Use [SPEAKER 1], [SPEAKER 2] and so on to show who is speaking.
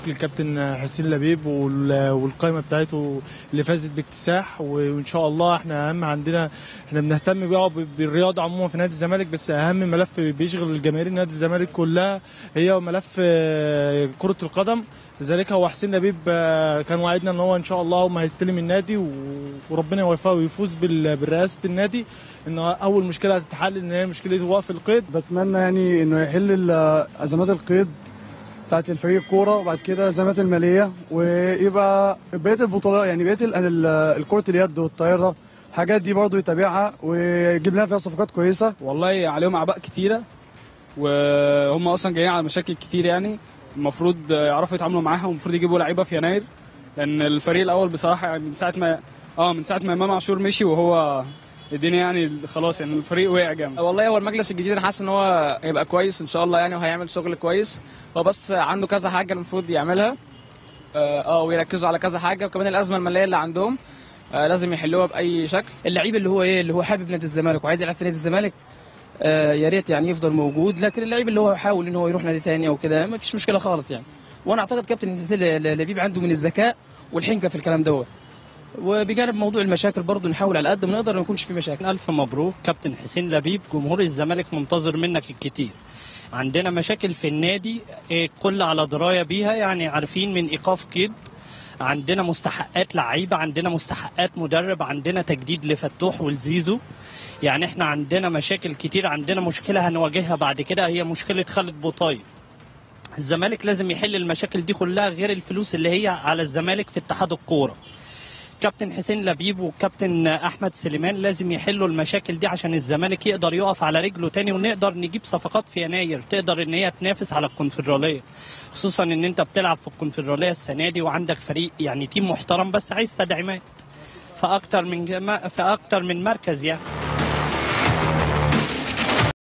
[SPEAKER 1] الكابتن حسين لبيب وال- والقائمه بتاعته اللي فازت باكتساح وان شاء الله احنا اهم عندنا احنا بنهتم بقى ب- بالرياضه عموما في نادي الزمالك بس اهم ملف بيشغل جماهير نادي الزمالك كلها هي ملف آه، كره القدم لذلك هو حسين لبيب آه، كان وعدنا ان هو ان شاء الله ما هيستلم النادي و- وربنا يوفقه ويفوز بال- برئاسه النادي ان اول مشكله هتتحل ان هي مشكله وقف القيد
[SPEAKER 2] بتمنى يعني انه يحل ال- ازمات القيد بتاعت الفريق الكوره وبعد كده الازمات الماليه ويبقى بقيه البطولات يعني بقيه ال- ال- الكره اليد والطايره الحاجات دي برضو يتابعها ويجيب لنا فيها صفقات كويسه
[SPEAKER 3] والله عليهم اعباء كتيره وهم اصلا جايين على مشاكل كتير يعني المفروض يعرفوا يتعاملوا معاها والمفروض يجيبوا لعيبه في يناير لان الفريق الاول بصراحه يعني من ساعه ما اه من ساعه ما امام عاشور مشي وهو الدنيا يعني خلاص يعني الفريق وقع جامد
[SPEAKER 4] والله هو المجلس الجديد انا حاسس ان هو هيبقى كويس ان شاء الله يعني وهيعمل شغل كويس هو بس عنده كذا حاجه المفروض يعملها اه آه، ويركزوا على كذا حاجه وكمان الازمه الماليه اللي عندهم آه لازم يحلوها باي شكل
[SPEAKER 5] اللعيب اللي هو ايه اللي هو حابب نادي الزمالك وعايز يلعب في نادي الزمالك آه يا ريت يعني يفضل موجود لكن اللعيب اللي هو يحاول ان هو يروح نادي تاني او كده ما فيش مشكله خالص يعني وانا اعتقد كابتن حسين لبيب عنده من الذكاء والحنكه في الكلام دوت وبجانب موضوع المشاكل برضه نحاول على قد ما نقدر ما يكونش في مشاكل
[SPEAKER 6] ألف مبروك كابتن حسين لبيب جمهور الزمالك منتظر منك الكتير عندنا مشاكل في النادي إيه، كل على دراية بيها يعني عارفين من إيقاف قيد عندنا مستحقات لعيبة عندنا مستحقات مدرب عندنا تجديد لفتوح والزيزو يعني احنا عندنا مشاكل كتير عندنا مشكلة هنواجهها بعد كده هي مشكلة خالد بوطاي الزمالك لازم يحل المشاكل دي كلها غير الفلوس اللي هي على الزمالك في اتحاد الكوره كابتن حسين لبيب وكابتن احمد سليمان لازم يحلوا المشاكل دي عشان الزمالك يقدر يقف على رجله تاني ونقدر نجيب صفقات في يناير تقدر ان هي تنافس على الكونفدراليه خصوصا ان انت بتلعب في الكونفدراليه السنه دي وعندك فريق يعني تيم محترم بس عايز تدعيمات في اكتر من جما... في اكتر من مركز يعني